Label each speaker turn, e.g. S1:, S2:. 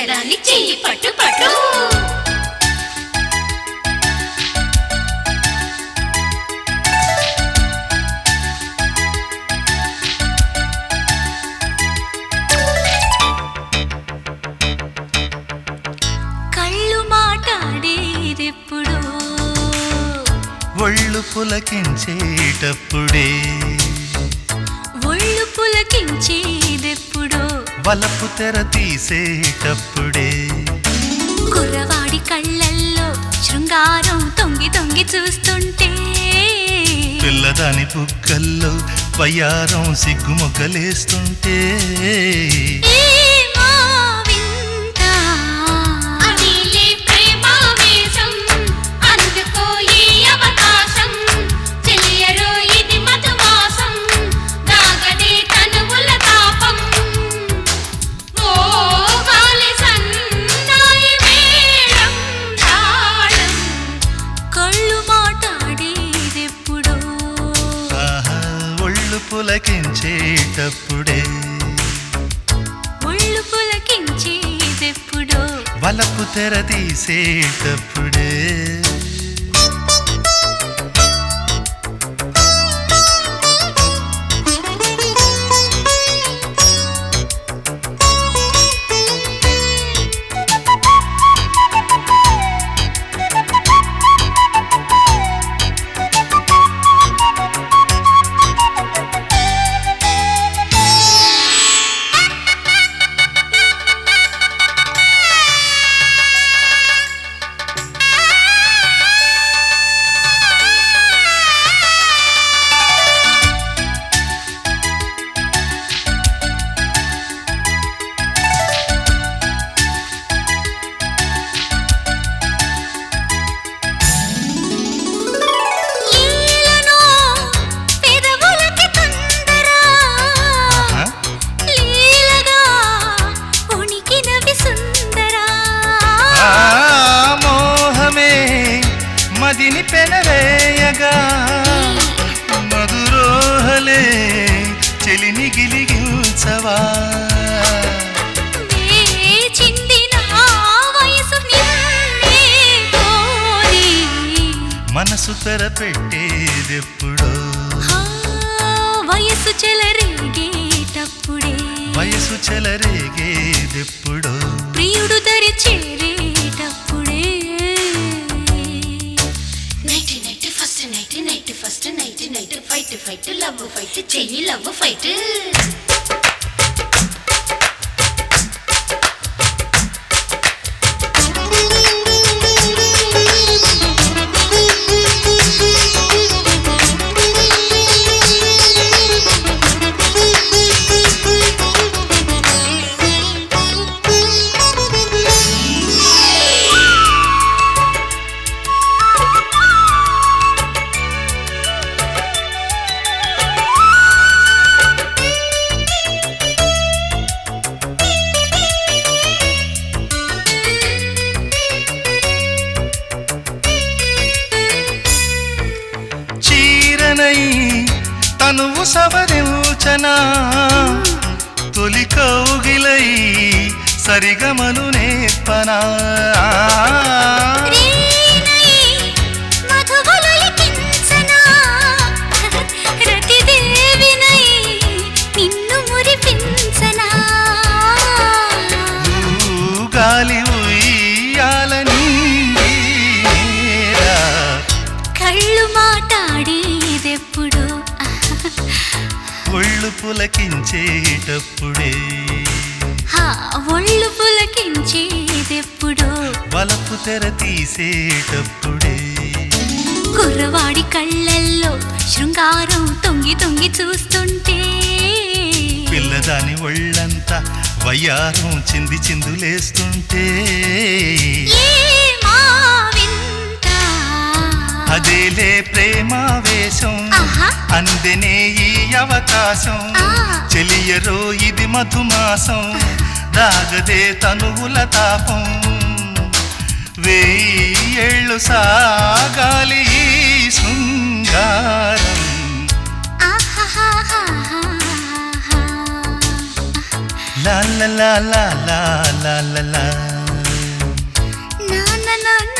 S1: పిల్లదాన్ని చెయ్యి పట్టు పట్టు
S2: కళ్ళు మాట్లాడేదెప్పుడు
S3: ఒళ్ళు పులకించేటప్పుడే
S2: ఒళ్ళు పులకించేదెప్పుడు
S3: వలపు తెర తీసేటప్పుడే
S2: కుర్రవాడి కళ్ళల్లో శృంగారం తొంగి తొంగి చూస్తుంటే
S3: పిల్లదాని బుగ్గల్లో వయ్యారం సిగ్గుమొగ్గలేస్తుంటే
S2: ఏమో వింత.
S1: అదిలే ప్రేమావేశం అందుకో ఈ అవకాశం చెలియరు ఇది మధుమాసం దాగదే తనువుల తాపం ఓ గాలి సన్నాయి మేళం తాళం
S2: కళ్ళు మాట్లాడేదెప్పుడు
S3: ఆహా ఒళ్ళు పులకించేటప్పుడే
S2: ఒళ్ళు పులకించేదెప్పుడు
S3: వలపు తెర తీసేటప్పుడే
S2: లీలను పెదవులకి తొందర
S3: ఆ?
S2: లీలగా ఉనికినవి సుందరా
S3: ఆ మోహమే మదిని పెనవేయగా మధురోహలే చెలిని గిలిగించవా
S2: వేచింది నా వయసు నిన్నే కోరి.
S3: మనసు తెర పెట్టేదెప్పుడో
S2: ఆ, వయసు చెలరేగేటప్పుడే
S3: వయసు చెలరేగేదెప్పుడో
S2: ప్రియుడు దరి చేరేటప్పుడే
S1: night night first night night first night night fight fight love fight చెయ్యి లవ్ ఫైట్
S3: చీరనై తనువు సవరించనా తొలి కౌగిలై సరిగమను నేర్పనా
S2: రేనై మధువులొలికించనా? రతిదేవినై నిన్ను మురిపించనా?
S3: ఊ గాలి ఉయ్యాల నీరా
S2: కళ్ళు మాట్లాడేదెప్పుడు
S3: ఒళ్ళు పులకించేటప్పుడే
S2: హా, ఒళ్ళు పులకించేదెప్పుడు
S3: వలపు తెర తీసేటప్పుడే
S2: కుర్రవాడి కళ్ళల్లో శృంగారం తొంగి తొంగి చూస్తుంటే
S3: పిల్లదాని ఒళ్ళంతా వయ్యారం చింది చిందులేస్తుంటే
S2: ఏమా వింత?
S3: అదేలే ప్రేమావేశం
S2: ఆహా.
S3: అందెనే ఈ అవకాశం
S2: ఆ.
S3: చెలియరో ఇది మధుమాసం దాగదే తనువుల తాపం వెయ్యి ఏళ్ళు సాగాలి ఈ శృంగారం
S2: ఆహాహాహాహా.
S3: లా లా లా లా లా లా లా లా
S2: నా నా నా